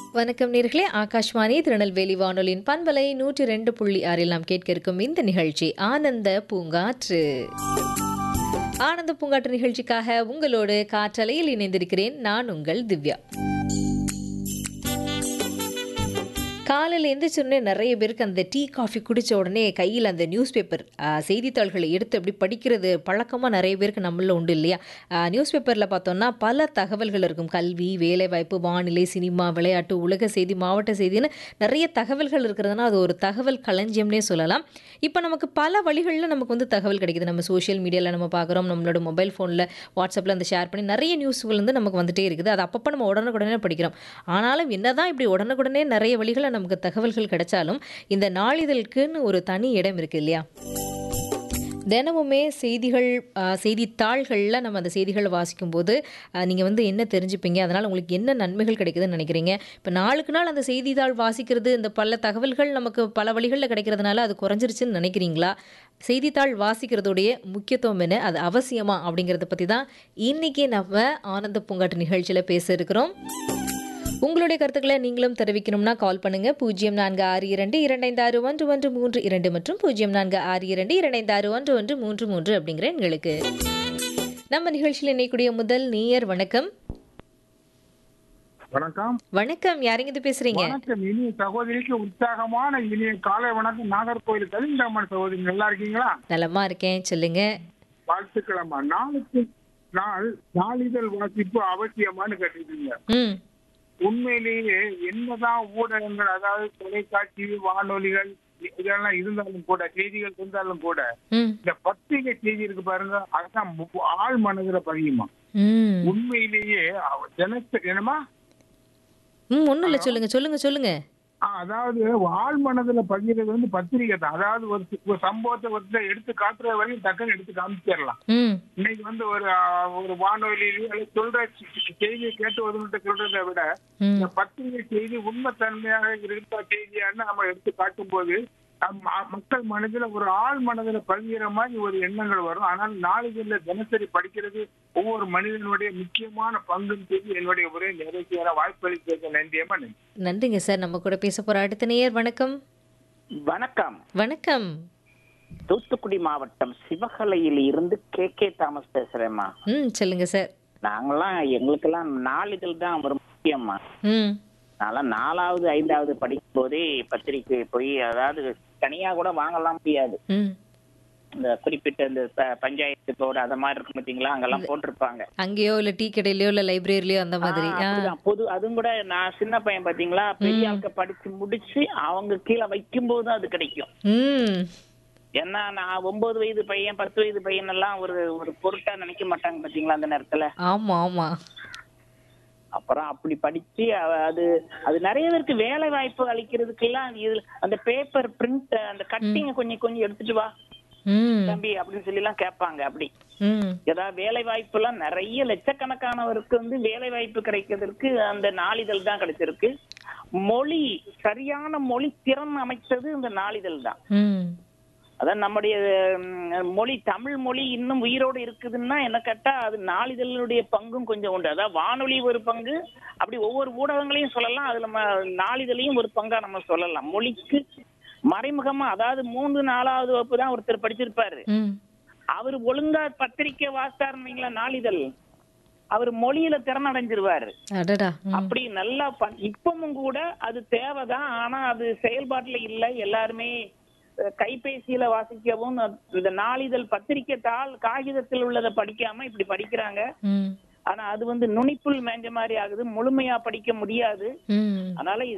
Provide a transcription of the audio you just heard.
வணக்கம் நேர்களே ஆகாஷ்வாணி திருநெல்வேலி வானொலியின் பண்பலை நூற்றி ரெண்டு புள்ளி ஆறில் நாம் கேட்க இருக்கும் இந்த நிகழ்ச்சி ஆனந்த பூங்காற்று ஆனந்த பூங்காற்று நிகழ்ச்சிக்காக உங்களோடு காற்றலையில் இணைந்திருக்கிறேன் நான் உங்கள் திவ்யா காலையில் எந்திரிச்சோடனே நிறைய பேருக்கு அந்த டீ காஃபி குடித்த உடனே கையில் அந்த நியூஸ் பேப்பர் செய்தித்தாள்களை எடுத்து அப்படி படிக்கிறது பழக்கமாக நிறைய பேருக்கு நம்மள உண்டு இல்லையா நியூஸ் பேப்பரில் பார்த்தோம்னா பல தகவல்கள் இருக்கும் கல்வி வேலைவாய்ப்பு வானிலை சினிமா விளையாட்டு உலக செய்தி மாவட்ட செய்தின்னு நிறைய தகவல்கள் இருக்கிறதுனா அது ஒரு தகவல் களஞ்சியம்னே சொல்லலாம் இப்போ நமக்கு பல வழிகளில் நமக்கு வந்து தகவல் கிடைக்குது நம்ம சோஷியல் மீடியாவில் நம்ம பார்க்குறோம் நம்மளோட மொபைல் ஃபோனில் வாட்ஸ்அப்பில் அந்த ஷேர் பண்ணி நிறைய நியூஸ்கள் வந்து நமக்கு வந்துட்டே இருக்குது அது அப்பப்போ நம்ம உடனுக்குடனே படிக்கிறோம் ஆனாலும் என்னதான் இப்படி உடனுக்குடனே நிறைய வழிகளை நமக்கு தகவல்கள் கிடைச்சாலும் இந்த நாளிதழுக்குன்னு ஒரு தனி இடம் இருக்குது இல்லையா தினமுமே செய்திகள் செய்தித்தாள்களில் நம்ம அந்த செய்திகளை வாசிக்கும்போது நீங்கள் வந்து என்ன தெரிஞ்சுப்பீங்க அதனால் உங்களுக்கு என்ன நன்மைகள் கிடைக்குதுன்னு நினைக்கிறீங்க இப்போ நாளுக்கு நாள் அந்த செய்தித்தாள் வாசிக்கிறது இந்த பல தகவல்கள் நமக்கு பல வழிகளில் கிடைக்கிறதுனால அது குறைஞ்சிருச்சுன்னு நினைக்கிறீங்களா செய்தித்தாள் வாசிக்கிறதுடைய முக்கியத்துவம் என்ன அது அவசியமா அப்படிங்கிறத பற்றி தான் இன்றைக்கி நம்ம ஆனந்த பூங்காட்டு நிகழ்ச்சியில் பேச இருக்கிறோம் உங்களுடைய கருத்துக்களை நீங்களும் தெரிவிக்கணும்னா கால் பண்ணுங்க பூஜ்ஜியம் நான்கு ஆறு இரண்டு இரண்டைந்து ஆறு ஒன்று ஒன்று மூன்று இரண்டு மற்றும் பூஜ்ஜியம் நான்கு ஆறு இரண்டு இரண்டைந்து ஆறு ஒன்று ஒன்று மூன்று மூன்று அப்படிங்கிற எங்களுக்கு நம்ம நிகழ்ச்சியில் இணைக்கூடிய முதல் நேயர் வணக்கம் வணக்கம் வணக்கம் யாருங்க இது பேசுறீங்க வணக்கம் இனிய சகோதரிக்கு உற்சாகமான இனிய காலை வணக்கம் நாகர்கோவில் கலிங்கம்மன் சகோதரி நல்லா இருக்கீங்களா நலமா இருக்கேன் சொல்லுங்க வாழ்த்துக்கிழமா நாளுக்கு நாள் நாளிதழ் வாசிப்பு அவசியமானு கேட்டிருக்கீங்க ம் உண்மையிலேயே என்னதான் ஊடகங்கள் அதாவது தொலைக்காட்சி வானொலிகள் இதெல்லாம் இருந்தாலும் கூட செய்திகள் இருந்தாலும் கூட ம் இந்த பத்திரிகை செய்தி இருக்கு பாருங்க அதுதான் மு- ஆழ் மனதுல பதியுமா ம் உண்மையிலேயே அவ- தினசரி என்னமா ம் ஒன்றும் இல்லை சொல்லுங்க சொல்லுங்க சொல்லுங்க ஆ, அதாவது ஆழ் மனதுல பதிகிறது வந்து பத்திரிகை தான் அதாவது ஒரு சி- ஒரு சம்பவத்தை ஒருத்தர் எடுத்து காட்டுற வரையும் டக்குன்னு எடுத்து காமிச்சிடலாம் ம் இன்னைக்கு வந்து ஒரு ஆ, ஒரு வானொலியிலயோ அல்லது சொல்ற சி- சி- செய்தியை கேட்டு ஒருவன்கிட்ட சொல்றதை விட ம் இந்த பத்திரிகை செய்தி உண்மைத்தன்மையாக இருக்கிற செய்தியான்னு நம்ம எடுத்து காட்டும்போது அம்- ம- மக்கள் மனதுல ஒரு ஆள் மனதுல பதிகிற மாதிரி ஒரு எண்ணங்கள் வரும் ஆனால் நாளிதழ்ல தினசரி படிக்கிறது ஒவ்வொரு மனிதனுடைய முக்கியமான பங்குன்னு சொல்லி என்னுடைய உரை நிறைவேற வாய்ப்பளிக்க நன்றியமா நன்றி நன்றிங்க சார் நம்ம கூட பேச போற அடுத்த நேயர் வணக்கம் வணக்கம் வணக்கம் தூத்துக்குடி மாவட்டம் சிவகலையில் இருந்து கே கே தாமஸ் பேசுறேம்மா ம் சொல்லுங்க சார் நாங்கெல்லாம் எங்களுக்கெல்லாம் நாளிதழ் தான் ஒரு முக்கியம்மா ம் நான்லாம் நாலாவது ஐந்தாவது படிக்கும் போதே பத்திரிக்கை போய் அதாவது தனியா கூட வாங்கலாம் முடியாது ம் இந்த குறிப்பிட்ட இந்த ப- பஞ்சாயத்து போர்டு அத மாதிரி இருக்கும் பாத்தீங்களா அங்கெல்லாம் போட்டிருப்பாங்க அங்கேயோ இல்ல டீ கடையிலயோ இல்ல லைப்ரரியிலயோ அந்த மாதிரி ஆ, ஆ அப்படிதான். பொது அதுவும் கூட நான் சின்ன பையன் பாத்தீங்களா பெரிய ஆட்க படிச்சு முடிச்சு அவங்க கீழே வைக்கும் போது அது கிடைக்கும் ம் ஏன்னா நான் ஒன்பது வயது பையன் பத்து வயது பையன் எல்லாம் ஒரு ஒரு பொருட்டா நினைக்க மாட்டாங்க பாத்தீங்களா அந்த நேரத்துல ஆமா ஆமா அப்புறம் அப்படி படிச்சு அவ- அது அது நிறைய பேருக்கு வேலை வாய்ப்பு அளிக்கிறதுக்கெல்லாம் இதுல அந்த பேப்பர் பிரிண்ட் அந்த கட்டிங்க கொஞ்சம் கொஞ்சம் எடுத்துட்டு வா ம் தம்பி அப்படின்னு சொல்லி எல்லாம் கேட்பாங்க அப்படி ம் ஏதாவது வேலை வாய்ப்பு எல்லாம் நிறைய லட்சக்கணக்கானவருக்கு வந்து வேலை வாய்ப்பு கிடைக்கிறதுக்கு அந்த நாளிதழ் தான் கிடைச்சிருக்கு மொழி சரியான மொழி திறன் அமைத்தது இந்த நாளிதழ் தான் ம் அதான் நம்முடைய ம், மொழி தமிழ் மொழி இன்னும் உயிரோடு இருக்குதுன்னா என்ன கேட்டா அது நாளிதழுடைய பங்கும் கொஞ்சம் உண்டு அதாவது வானொலி ஒரு பங்கு அப்படி ஒவ்வொரு ஊடகங்களையும் சொல்லலாம் அதுல நம்ம நாளிதழையும் ஒரு பங்கா நம்ம சொல்லலாம் மொழிக்கு மறைமுகமா அதாவது மூன்று நாலாவது வகுப்பு தான் ஒருத்தர் படிச்சிருப்பாரு ம் அவர் ஒழுங்கா பத்திரிக்கை வாசித்தாருந்தீங்களா நாளிதழ் அவர் மொழியில திறன் அடைஞ்சிருவாரு அடடா ம் அப்படி நல்லா பண்- இப்பவும் கூட அது தேவைதான் ஆனா அது செயல்பாட்டுல இல்ல எல்லாருமே அஹ், கைபேசியில வாசிக்கவும் இந்த நாளிதழ் பத்திரிக்கை தாள் காகிதத்தில் உள்ளதை படிக்காம இப்படி படிக்கிறாங்க ம் ஆனா அது வந்து நுனிப்புள் மேஞ்ச மாதிரி ஆகுது முழுமையா படிக்க முடியாது ம் அதனால